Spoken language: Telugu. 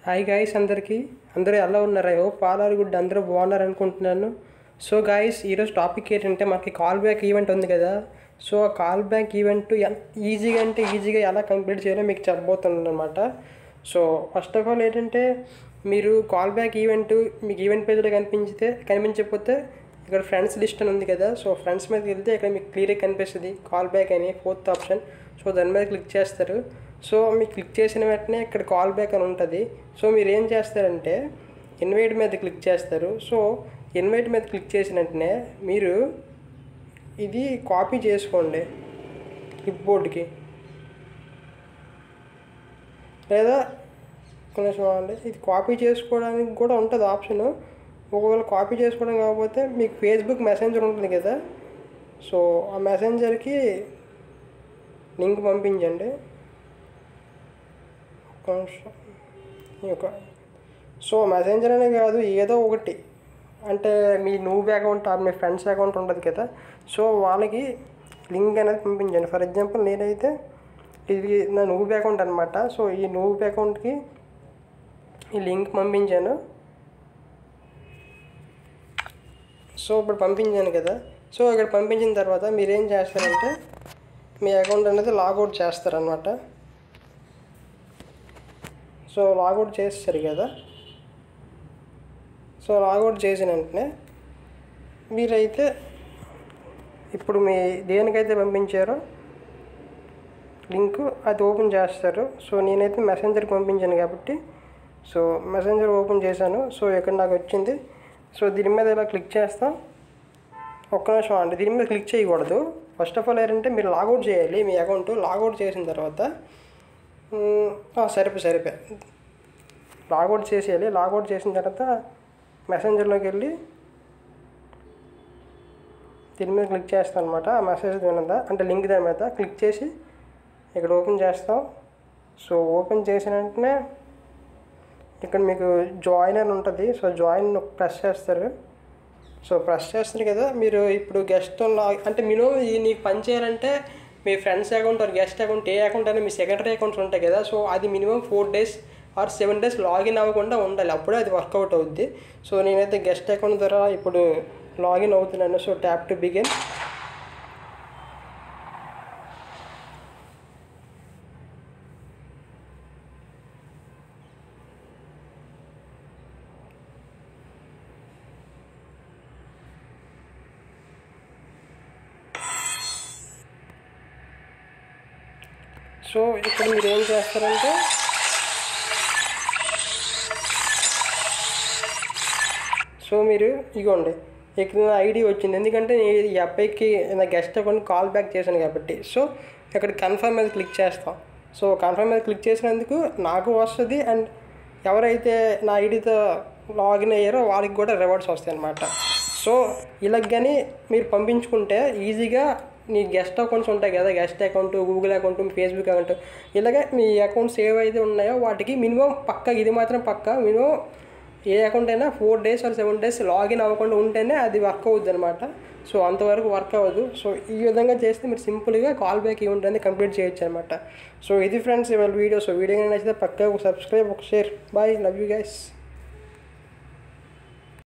హాయ్ గాయస్ అందరికీ అందరూ ఎలా ఉన్నారు ఓ పాలారు గుడ్ అందరూ బాగున్నారు అనుకుంటున్నాను సో గాయస్ ఈరోజు టాపిక్ ఏంటంటే మనకి కాల్ బ్యాక్ ఈవెంట్ ఉంది కదా సో ఆ కాల్ బ్యాక్ ఈవెంట్ ఈజీగా అంటే ఈజీగా ఎలా కంప్లీట్ చేయాలో మీకు చెప్పబోతున్నాను అనమాట సో ఫస్ట్ ఆఫ్ ఆల్ ఏంటంటే మీరు కాల్ బ్యాక్ ఈవెంట్ మీకు ఈవెంట్ పేజ్లో కనిపించితే కనిపించకపోతే ఇక్కడ ఫ్రెండ్స్ లిస్ట్ అని ఉంది కదా సో ఫ్రెండ్స్ మీదకి వెళ్తే ఇక్కడ మీకు క్లియర్గా కనిపిస్తుంది కాల్ బ్యాక్ అని ఫోర్త్ ఆప్షన్ సో దాని మీద క్లిక్ చేస్తారు సో మీకు క్లిక్ చేసిన వెంటనే ఇక్కడ కాల్ బ్యాక్ అని ఉంటుంది సో మీరు ఏం చేస్తారంటే ఇన్వైట్ మీద క్లిక్ చేస్తారు సో ఇన్వైట్ మీద క్లిక్ చేసిన వెంటనే మీరు ఇది కాపీ చేసుకోండి క్లిప్ బోర్డ్కి లేదా కొంచెం అండి ఇది కాపీ చేసుకోవడానికి కూడా ఉంటుంది ఆప్షన్ ఒకవేళ కాపీ చేసుకోవడం కాకపోతే మీకు ఫేస్బుక్ మెసెంజర్ ఉంటుంది కదా సో ఆ మెసెంజర్కి లింక్ పంపించండి ఒక్క నిమిషం ఈ యొక్క సో మెసెంజర్ అనే కాదు ఏదో ఒకటి అంటే మీ నూబ్ అకౌంట్ మీ ఫ్రెండ్స్ అకౌంట్ ఉంటుంది కదా సో వాళ్ళకి లింక్ అనేది పంపించండి ఫర్ ఎగ్జాంపుల్ నేనైతే ఇది నా నూబ్ అకౌంట్ అనమాట సో ఈ నూబ్ అకౌంట్కి ఈ లింక్ పంపించాను సో ఇప్పుడు పంపించాను కదా సో ఇక్కడ పంపించిన తర్వాత మీరు ఏం చేస్తారంటే మీ అకౌంట్ అనేది లాగౌట్ చేస్తారనమాట సో లాగౌట్ చేస్తారు కదా సో లాగౌట్ చేసిన వెంటనే మీరైతే ఇప్పుడు మీ దేనికైతే పంపించారో లింక్ అది ఓపెన్ చేస్తారు సో నేనైతే మెసెంజర్కి పంపించాను కాబట్టి సో మెసెంజర్ ఓపెన్ చేశాను సో ఇక్కడ నాకు వచ్చింది సో దీని మీద ఇలా క్లిక్ చేస్తాం ఒక్క నిమిషం అండి దీని మీద క్లిక్ చేయకూడదు ఫస్ట్ ఆఫ్ ఆల్ ఏంటంటే మీరు లాగౌట్ చేయాలి మీ అకౌంట్ లాగౌట్ చేసిన తర్వాత మ్, ఆ, సరిపోయి సరిపోయి లాగౌట్ చేసేయాలి లాగౌట్ చేసిన తర్వాత మెసెంజర్లోకి వెళ్ళి దీని మీద క్లిక్ చేస్తాం అనమాట ఆ మెసేజ్ దాని మీద అంటే లింక్ దాని మీద క్లిక్ చేసి ఇక్కడ ఓపెన్ చేస్తాం సో ఓపెన్ చేసిన వెంటనే ఇక్కడ మీకు జాయిన్ అని ఉంటుంది సో జాయిన్ ప్రెస్ చేస్తారు సో ప్రెస్ చేస్తారు కదా మీరు ఇప్పుడు గెస్ట్ అంటే మినిమం ఇది నీకు పని చేయాలంటే మీ friends account or guest account ఏ అకౌంట్ అయినా మీ సెకండరీ అకౌంట్స్ ఉంటాయి కదా సో అది minimum four days or seven days login అవ్వకుండా ఉండాలి అప్పుడే అది వర్కౌట్ అవుద్ది సో నేనైతే గెస్ట్ అకౌంట్ ద్వారా ఇప్పుడు లాగిన్ అవుతున్నాను so tap to begin so ఇక్కడ మీరు ఏం చేస్తారంటే సో మీరు ఇగోండి ఇక్కడ నా ఐడి వచ్చింది ఎందుకంటే నేను ఈ అబ్బాయికి నా గెస్ట్ అకౌంట్ కాల్ బ్యాక్ చేశాను కాబట్టి సో ఇక్కడ కన్ఫర్మ్ మీద క్లిక్ చేస్తాం సో కన్ఫర్మ్ మీద క్లిక్ చేసినందుకు నాకు వస్తుంది అండ్ ఎవరైతే నా ఐడితో లాగిన్ అయ్యారో వాళ్ళకి కూడా రివార్డ్స్ వస్తాయి అన్నమాట సో ఇలా కానీ మీరు పంపించుకుంటే ఈజీగా మీ గెస్ట్ అకౌంట్స్ ఉంటాయి కదా guest account Google account Facebook account ఇలాగే మీ అకౌంట్స్ ఏవైతే ఉన్నాయో వాటికి మినిమం పక్క ఇది మాత్రం పక్క మినిమం ఏ అకౌంట్ అయినా four days or seven days login అవ్వకుండా ఉంటేనే అది వర్క్ అవుద్ది అనమాట సో అంతవరకు వర్క్ అవ్వదు సో ఈ విధంగా చేస్తే మీరు సింపుల్గా కాల్ బ్యాక్ ఈవెంట్ అనేది కంప్లీట్ చేయొచ్చు అనమాట సో ఇది ఫ్రెండ్స్ ఇవాళ వీడియో సో వీడియో నచ్చితే పక్కా ఒక సబ్స్క్రైబ్ ఒక share bye love you guys